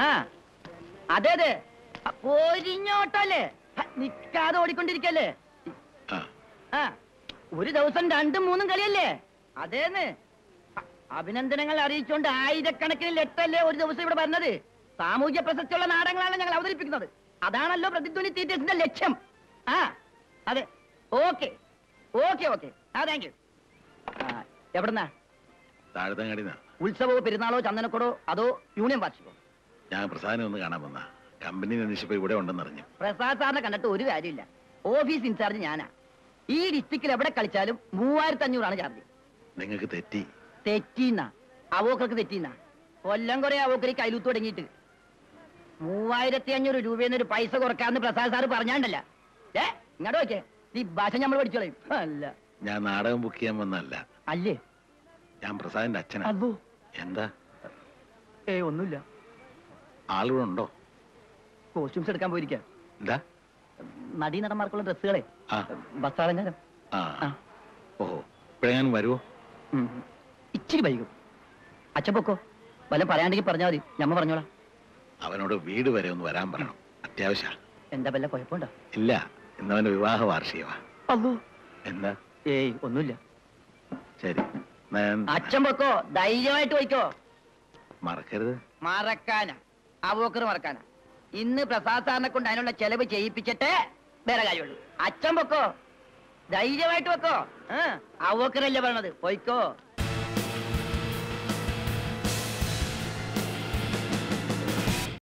ആ അതെ അതെ പോരിഞ്ഞോട്ടല്ലേ നിക്കാതെ ഓടിക്കൊണ്ടിരിക്കല്ലേ ആ ആ ഒരു ദിവസം രണ്ടും മൂന്നും കളിയല്ലേ അതേന്ന് അ- അഭിനന്ദനങ്ങൾ അറിയിച്ചുകൊണ്ട് ആയിരക്കണക്കിന് ലെറ്ററല്ലേ ഒരു ദിവസം ഇവിടെ വരുന്നത് സാമൂഹ്യ പ്രസക്തിയുള്ള നാടകങ്ങളാണ് ഞങ്ങൾ അവതരിപ്പിക്കുന്നത് അതാണല്ലോ പ്രതിധ്വനി തീറ്റേഴ്സിന്റെ ലക്ഷ്യം ആ അതെ ഓക്കെ ഓക്കെ ഓക്കെ ആ താങ്ക് യു എവിടുന്നാ താഴത്തങ്ങാടിന്നാ ഉത്സവമോ പെരുന്നാളോ ചന്ദനക്കുടോ അതോ യൂണിയൻ വാർഷികോ ഞാൻ പ്രസാദിനെ ഒന്ന് കാണാൻ വന്ന കമ്പനി അന്വേഷിച്ചപ്പോ ഇവിടെ ഉണ്ടെന്നറിഞ്ഞു പ്രസാദ് സാറിനെ കണ്ടിട്ട് ഒരു കാര്യമില്ല ഓഫീസ് ഇൻചാർജ് ഞാനാ ഈ ഡിസ്ട്രിക്റ്റിൽ എവിടെ കളിച്ചാലും മൂവായിരത്തി അഞ്ഞൂറാണ് ചാർജ് നിങ്ങൾക്ക് തെറ്റി തെറ്റീന്ന അവോക്കർക്ക് തെറ്റീന്ന കൊല്ലം കുറെ അവോക്കരി കയ്യിലൂത്ത് തുടങ്ങിയിട്ട് മൂവായിരത്തി അഞ്ഞൂറ് രൂപയെന്ന് ഒരു പൈസ കുറക്കാന്ന് പ്രസാദ് സാറ് പറഞ്ഞാണ്ടല്ല ഏ ഇങ്ങോട്ട് നോക്കേ ഈ ഭാഷ നമ്മൾ പഠിച്ചോളയും അല്ല ഞാൻ നാടകം ബുക്ക് ചെയ്യാൻ വന്നല്ല അല്ലേ ഞാൻ പ്രസാദിന്റെ അച്ഛനാ അതോ എന്താ ഏ ഒന്നുമില്ല ആളിവിടെ ഉണ്ടോ കോസ്റ്റ്യൂംസ് എടുക്കാൻ പോയിരിക്കാം എന്താ നടീ നടന്മാർക്കുള്ള ഡ്രസ്സുകളെ ആ ബസ്സാളഞ്ഞാലും ആ ആ. ഓഹോ ഇപ്പോഴെങ്ങാനും വരുവോ ഇച്ചിരി വൈകും അച്ഛൻ പൊക്കോ വല്ലതും പറയാണ്ടെങ്കിൽ പറഞ്ഞാൽ മതി ഞമ്മ പറഞ്ഞോളാം അവനോട് വീട് വരെ ഒന്ന് വരാൻ പറയണം അത്യാവശ്യ എന്താ വല്ല കുഴപ്പമുണ്ടോ ഇല്ല ഇന്നവന്റെ വിവാഹ വാർഷികമാ അല്ലോ എന്താ ഏയ് ഒന്നുമില്ല ശരി എന്നാ ഞാൻ അച്ഛൻ പൊക്കോ ധൈര്യമായിട്ട് പോയിക്കോ മറക്കരുത് മറക്കാനാ അവോക്കർ മറക്കാനാ ഇന്ന് പ്രസാദ് സാറിനെ കൊണ്ട് അതിനുള്ള ചെലവ് ചെയ്യിപ്പിച്ചിട്ടേ വേറെ കാര്യമുള്ളൂ അച്ഛൻ പൊക്കോ ധൈര്യമായിട്ട് വെക്കോ അവോക്കറല്ലേ പറയണത് പോയിക്കോ